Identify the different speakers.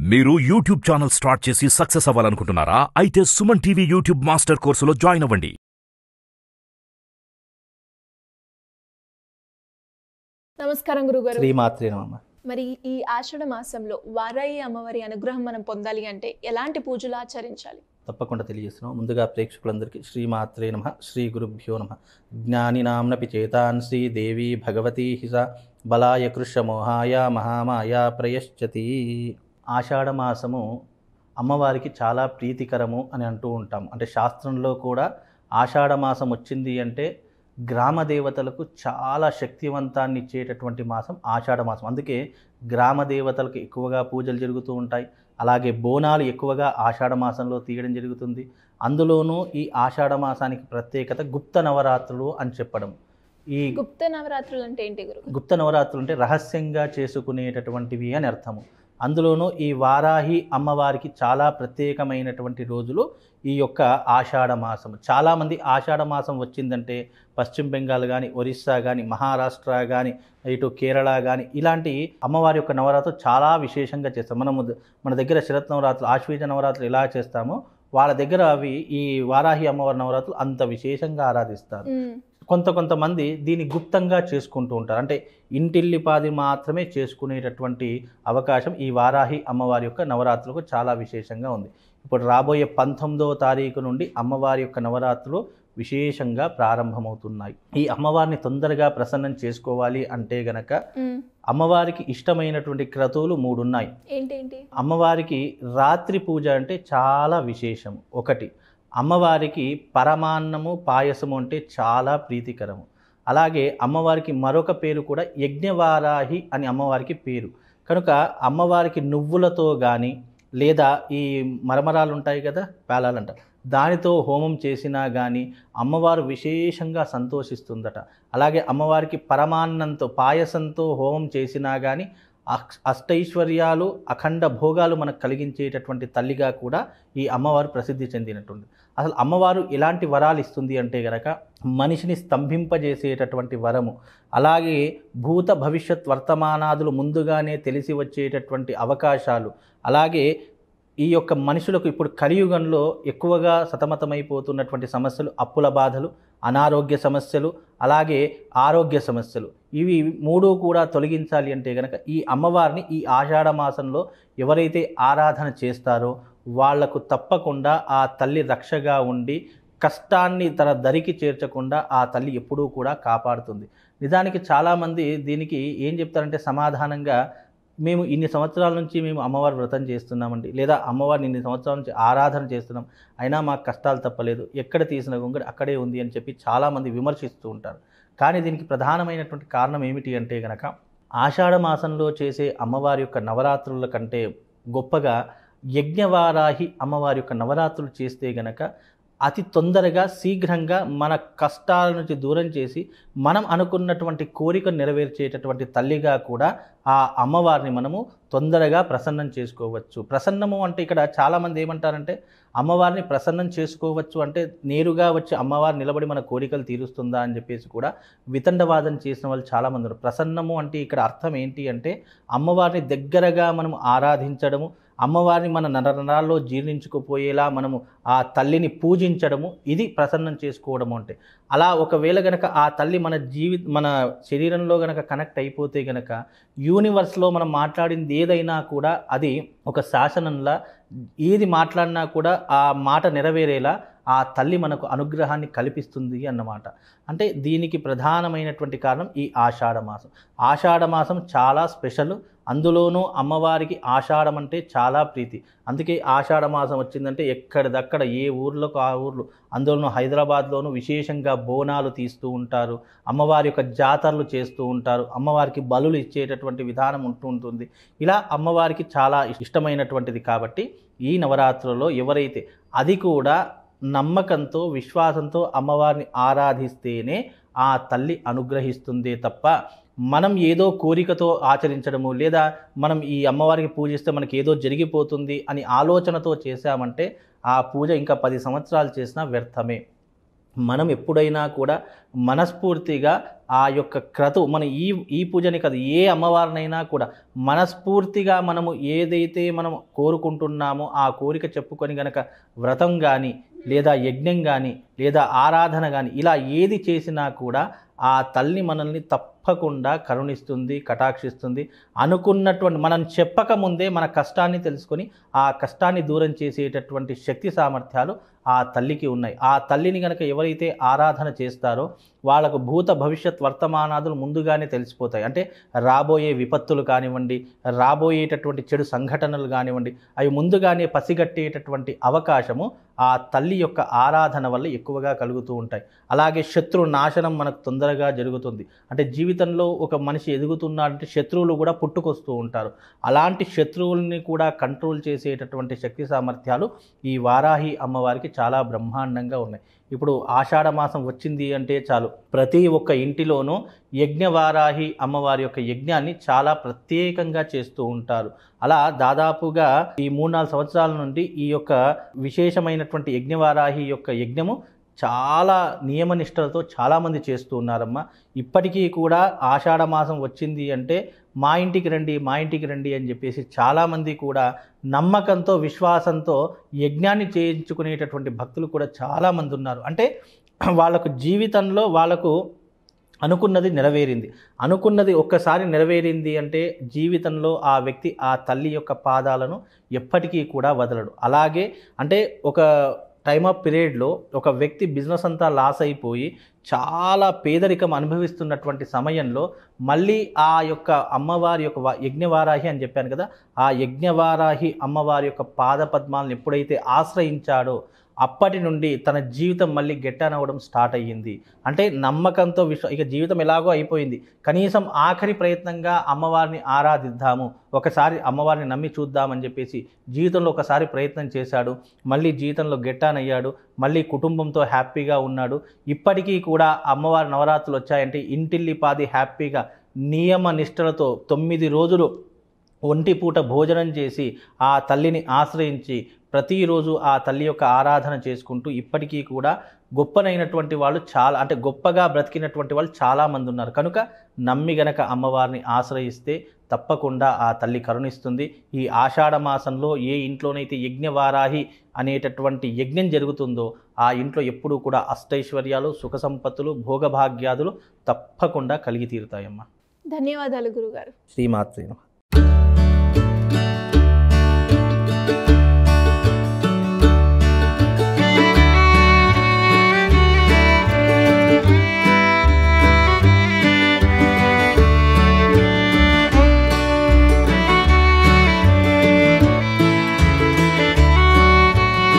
Speaker 1: మీరు YouTube channel start చేసి success అవ్వాలనుకుంటున్నారా అయితే సుమన్ టీవీ యూట్యూబ్ మాస్టర్ కోర్సులో జాయిన్ అవ్వండి
Speaker 2: నమస్కారం గురుగారు
Speaker 3: శ్రీమాత్రే నమ
Speaker 2: మరి ఈ ఆషాఢ మాసంలో వారాయి అమ్మవారి అనుగ్రహం మనం పొందాలి అంటే ఎలాంటి పూజలు ఆచరించాలి
Speaker 3: తప్పకుండా తెలియజేస్తున్నాం ముందుగా ప్రేక్షకులందరికీ శ్రీమాత్రే నమ శ్రీ గురుభ్యో నమ జ్ఞానినాంనపి చేతాన్ శ్రీ దేవి భగవతీ హిస బలాయ కృష్ణమోహాయ మహామాయ ప్రయశ్చతి ఆషాఢ మాసము అమ్మవారికి చాలా ప్రీతికరము అని అంటూ ఉంటాం అంటే శాస్త్రంలో కూడా ఆషాఢ మాసం వచ్చింది అంటే గ్రామ దేవతలకు చాలా శక్తివంతాన్ని ఇచ్చేటటువంటి మాసం ఆషాఢ మాసం అందుకే గ్రామ దేవతలకు ఎక్కువగా పూజలు జరుగుతూ ఉంటాయి అలాగే బోనాలు ఎక్కువగా ఆషాఢ మాసంలో తీయడం జరుగుతుంది అందులోనూ ఈ ఆషాఢ మాసానికి ప్రత్యేకత గుప్త నవరాత్రులు అని చెప్పడం ఈ
Speaker 2: గుప్త నవరాత్రులు అంటే ఏంటి గురు
Speaker 3: గుప్త నవరాత్రులు అంటే రహస్యంగా చేసుకునేటటువంటివి అని అర్థము అందులోనూ ఈ వారాహి అమ్మవారికి చాలా ప్రత్యేకమైనటువంటి రోజులు ఈ యొక్క ఆషాఢ మాసం చాలామంది ఆషాఢ మాసం వచ్చిందంటే పశ్చిమ బెంగాల్ కానీ ఒరిస్సా కానీ మహారాష్ట్ర కానీ ఇటు కేరళ కానీ ఇలాంటి అమ్మవారి యొక్క నవరాత్రులు చాలా విశేషంగా చేస్తాం మనము మన దగ్గర శరత్ నవరాత్రులు ఆశ్వీజ నవరాత్రులు ఎలా చేస్తామో వాళ్ళ దగ్గర అవి ఈ వారాహి అమ్మవారి నవరాత్రులు అంత విశేషంగా ఆరాధిస్తారు
Speaker 2: మ్మ్.
Speaker 3: కొంత కొంతమంది దీన్ని గుప్తంగా చేసుకుంటూ ఉంటారు అంటే ఇంటిల్లిపాది మాత్రమే చేసుకునేటటువంటి అవకాశం ఈ వారాహి అమ్మవారి యొక్క నవరాత్రులకు చాలా విశేషంగా ఉంది ఇప్పుడు రాబోయే పంతొమ్మిదవ తారీఖు నుండి అమ్మవారి యొక్క నవరాత్రులు విశేషంగా ప్రారంభమవుతున్నాయి ఈ అమ్మవారిని తొందరగా ప్రసన్నం చేసుకోవాలి అంటే గనక
Speaker 2: మ్మ్.
Speaker 3: అమ్మవారికి ఇష్టమైనటువంటి క్రతువులు మూడు ఉన్నాయి
Speaker 2: ఏంటేంటి
Speaker 3: అమ్మవారికి రాత్రి పూజ అంటే చాలా విశేషం ఒకటి అమ్మవారికి పరమాన్నము పాయసము అంటే చాలా ప్రీతికరము అలాగే అమ్మవారికి మరొక పేరు కూడా యజ్ఞవారాహి అని అమ్మవారికి పేరు కనుక అమ్మవారికి నువ్వులతో కానీ లేదా ఈ మరమరాలు ఉంటాయి కదా పేలాలు అంటారు దానితో హోమం చేసినా కానీ అమ్మవారు విశేషంగా సంతోషిస్తుందట అలాగే అమ్మవారికి పరమాన్నంతో పాయసంతో హోమం చేసినా కానీ అక్ష- అష్టైశ్వర్యాలు అఖండ భోగాలు మనకు కలిగించేటటువంటి తల్లిగా కూడా ఈ అమ్మవారు ప్రసిద్ధి చెందినటువంటి అసలు అమ్మవారు ఎలాంటి వరాలు ఇస్తుంది అంటే గనక మనిషిని స్తంభింపజేసేటటువంటి వరము అలాగే భూత భవిష్యత్ వర్తమానాదులు ముందుగానే తెలిసి వచ్చేటటువంటి అవకాశాలు అలాగే ఈ యొక్క మనుషులకు ఇప్పుడు కలియుగంలో ఎక్కువగా సతమతమైపోతున్నటువంటి సమస్యలు అప్పుల బాధలు అనారోగ్య సమస్యలు అలాగే ఆరోగ్య సమస్యలు ఇవి మూడు కూడా తొలగించాలి అంటే కనుక ఈ అమ్మవారిని ఈ ఆషాఢ మాసంలో ఎవరైతే ఆరాధన చేస్తారో వాళ్లకు తప్పకుండా ఆ తల్లి రక్షగా ఉండి కష్టాన్ని తన దరికి చేర్చకుండా ఆ తల్లి ఎప్పుడూ కూడా కాపాడుతుంది నిజానికి చాలామంది దీనికి ఏం చెప్తారంటే సమాధానంగా మేము ఇన్ని సంవత్సరాల నుంచి మేము అమ్మవారి వ్రతం చేస్తున్నామండి లేదా అమ్మవారిని ఇన్ని సంవత్సరాల నుంచి ఆరాధన చేస్తున్నాం అయినా మాకు కష్టాలు తప్పలేదు ఎక్కడ తీసిన గొంగడి అక్కడే ఉంది అని చెప్పి చాలామంది విమర్శిస్తూ ఉంటారు కానీ దీనికి ప్రధానమైనటువంటి కారణం ఏమిటి అంటే గనక ఆషాఢ మాసంలో చేసే అమ్మవారి యొక్క నవరాత్రుల కంటే గొప్పగా యజ్ఞవారాహి అమ్మవారి యొక్క నవరాత్రులు చేస్తే గనక అతి తొందరగా శీఘ్రంగా మన కష్టాల నుంచి దూరం చేసి మనం అనుకున్నటువంటి కోరిక నెరవేర్చేటటువంటి తల్లిగా కూడా ఆ అమ్మవారిని మనము తొందరగా ప్రసన్నం చేసుకోవచ్చు ప్రసన్నము అంటే ఇక్కడ చాలామంది ఏమంటారంటే అమ్మవారిని ప్రసన్నం చేసుకోవచ్చు అంటే నేరుగా వచ్చి అమ్మవారు నిలబడి మన కోరికలు తీరుస్తుందా అని చెప్పేసి కూడా వితండవాదం చేసిన వాళ్ళు చాలామంది ఉన్నారు ప్రసన్నము అంటే ఇక్కడ అర్థం ఏంటి అంటే అమ్మవారిని దగ్గరగా మనం ఆరాధించడము అమ్మవారిని మన నరనరాల్లో జీర్ణించుకుపోయేలా మనము ఆ తల్లిని పూజించడము ఇది ప్రసన్నం చేసుకోవడము అంటే అలా ఒకవేళ గనక ఆ తల్లి మన జీవి మన శరీరంలో గనక కనెక్ట్ అయిపోతే గనక యూనివర్స్లో మనం మాట్లాడింది ఏదైనా కూడా అది ఒక శాసనంలా ఏది మాట్లాడినా కూడా ఆ మాట నెరవేరేలా ఆ తల్లి మనకు అనుగ్రహాన్ని కల్పిస్తుంది అన్నమాట అంటే దీనికి ప్రధానమైనటువంటి కారణం ఈ ఆషాఢ మాసం ఆషాఢ మాసం చాలా స్పెషల్ అందులోనూ అమ్మవారికి ఆషాఢం అంటే చాలా ప్రీతి అందుకే ఆషాఢ మాసం వచ్చిందంటే ఎక్కడిదక్కడ ఏ ఊర్లకు ఆ ఊర్లు అందులోనూ హైదరాబాద్లోనూ విశేషంగా బోనాలు తీస్తూ ఉంటారు అమ్మవారి యొక్క జాతరలు చేస్తూ ఉంటారు అమ్మవారికి బలులు ఇచ్చేటటువంటి విధానం ఉంటూ ఉంటుంది ఇలా అమ్మవారికి చాలా ఇష్టమైనటువంటిది కాబట్టి ఈ నవరాత్రులలో ఎవరైతే అది కూడా నమ్మకంతో విశ్వాసంతో అమ్మవారిని ఆరాధిస్తేనే ఆ తల్లి అనుగ్రహిస్తుందే తప్ప మనం ఏదో కోరికతో ఆచరించడము లేదా మనం ఈ అమ్మవారికి పూజిస్తే మనకి ఏదో జరిగిపోతుంది అని ఆలోచనతో చేశామంటే ఆ పూజ ఇంకా పది సంవత్సరాలు చేసినా వ్యర్థమే మనం ఎప్పుడైనా కూడా మనస్ఫూర్తిగా ఆ యొక్క క్రతు మన ఈ ఈ పూజని కాదు ఏ అమ్మవారినైనా కూడా మనస్ఫూర్తిగా మనము ఏదైతే మనం కోరుకుంటున్నామో ఆ కోరిక చెప్పుకొని గనక వ్రతం కానీ లేదా యజ్ఞం కానీ లేదా ఆరాధన కానీ ఇలా ఏది చేసినా కూడా ఆ తల్లి మనల్ని తప్పకుండా కరుణిస్తుంది కటాక్షిస్తుంది అనుకున్నటువంటి మనం చెప్పక ముందే మన కష్టాన్ని తెలుసుకొని ఆ కష్టాన్ని దూరం చేసేటటువంటి శక్తి సామర్థ్యాలు ఆ తల్లికి ఉన్నాయి ఆ తల్లిని కనుక ఎవరైతే ఆరాధన చేస్తారో వాళ్ళకు భూత భవిష్యత్ వర్తమానాదులు ముందుగానే తెలిసిపోతాయి అంటే రాబోయే విపత్తులు కానివ్వండి రాబోయేటటువంటి చెడు సంఘటనలు కానివ్వండి అవి ముందుగానే పసిగట్టేటటువంటి అవకాశము ఆ తల్లి యొక్క ఆరాధన వల్ల ఎక్కువగా కలుగుతూ ఉంటాయి అలాగే శత్రు నాశనం మనకు తొందరగా జరుగుతుంది అంటే జీవితంలో ఒక మనిషి ఎదుగుతున్నాడంటే శత్రువులు కూడా పుట్టుకొస్తూ ఉంటారు అలాంటి శత్రువుల్ని కూడా కంట్రోల్ చేసేటటువంటి శక్తి సామర్థ్యాలు ఈ వారాహి అమ్మవారికి చాలా బ్రహ్మాండంగా ఉన్నాయి ఇప్పుడు ఆషాఢ మాసం వచ్చింది అంటే చాలు ప్రతి ఒక్క ఇంటిలోనూ యజ్ఞవారాహి అమ్మవారి యొక్క యజ్ఞాన్ని చాలా ప్రత్యేకంగా చేస్తూ ఉంటారు అలా దాదాపుగా ఈ మూడు నాలుగు సంవత్సరాల నుండి ఈ యొక్క విశేషమైనటువంటి యజ్ఞవారాహి యొక్క యజ్ఞము చాలా నియమనిష్టలతో చాలామంది చేస్తూ ఉన్నారమ్మా ఇప్పటికీ కూడా ఆషాఢ మాసం వచ్చింది అంటే మా ఇంటికి రండి మా ఇంటికి రండి అని చెప్పేసి చాలామంది కూడా నమ్మకంతో విశ్వాసంతో యజ్ఞాన్ని చేయించుకునేటటువంటి భక్తులు కూడా చాలామంది ఉన్నారు అంటే వాళ్ళకు జీవితంలో వాళ్ళకు అనుకున్నది నెరవేరింది అనుకున్నది ఒక్కసారి నెరవేరింది అంటే జీవితంలో ఆ వ్యక్తి ఆ తల్లి యొక్క పాదాలను ఎప్పటికీ కూడా వదలడు అలాగే అంటే ఒక టైమ్ ఆఫ్ పీరియడ్లో ఒక వ్యక్తి బిజినెస్ అంతా లాస్ అయిపోయి చాలా పేదరికం అనుభవిస్తున్నటువంటి సమయంలో మళ్ళీ ఆ యొక్క అమ్మవారి యొక్క వా- యజ్ఞవారాహి అని చెప్పాను కదా ఆ యజ్ఞవారాహి అమ్మవారి యొక్క పాద పద్మాలను ఎప్పుడైతే ఆశ్రయించాడో అప్పటి నుండి తన జీవితం మళ్ళీ గెట్టానవ్వడం స్టార్ట్ అయ్యింది అంటే నమ్మకంతో విశ్వ ఇక జీవితం ఎలాగో అయిపోయింది కనీసం ఆఖరి ప్రయత్నంగా అమ్మవారిని ఆరాధిద్దాము ఒకసారి అమ్మవారిని నమ్మి చూద్దామని చెప్పేసి జీవితంలో ఒకసారి ప్రయత్నం చేశాడు మళ్ళీ జీవితంలో గెట్టానయ్యాడు మళ్ళీ కుటుంబంతో హ్యాపీగా ఉన్నాడు ఇప్పటికీ కూడా అమ్మవారి నవరాత్రులు వచ్చాయంటే ఇంటిల్లిపాది హ్యాపీగా నియమ నిష్టలతో తొమ్మిది రోజులు ఒంటి పూట భోజనం చేసి ఆ తల్లిని ఆశ్రయించి ప్రతిరోజు ఆ తల్లి యొక్క ఆరాధన చేసుకుంటూ ఇప్పటికీ కూడా గొప్పనైనటువంటి వాళ్ళు చాలా అంటే గొప్పగా బ్రతికినటువంటి వాళ్ళు చాలామంది ఉన్నారు కనుక నమ్మి గనక అమ్మవారిని ఆశ్రయిస్తే తప్పకుండా ఆ తల్లి కరుణిస్తుంది ఈ ఆషాఢ మాసంలో ఏ ఇంట్లోనైతే యజ్ఞవారాహి అనేటటువంటి యజ్ఞం జరుగుతుందో ఆ ఇంట్లో ఎప్పుడూ కూడా అష్టైశ్వర్యాలు సుఖ సంపత్తులు భోగభాగ్యాదులు తప్పకుండా కలిగి తీరుతాయమ్మా
Speaker 2: ధన్యవాదాలు గురుగారు
Speaker 3: శ్రీమాత్రేన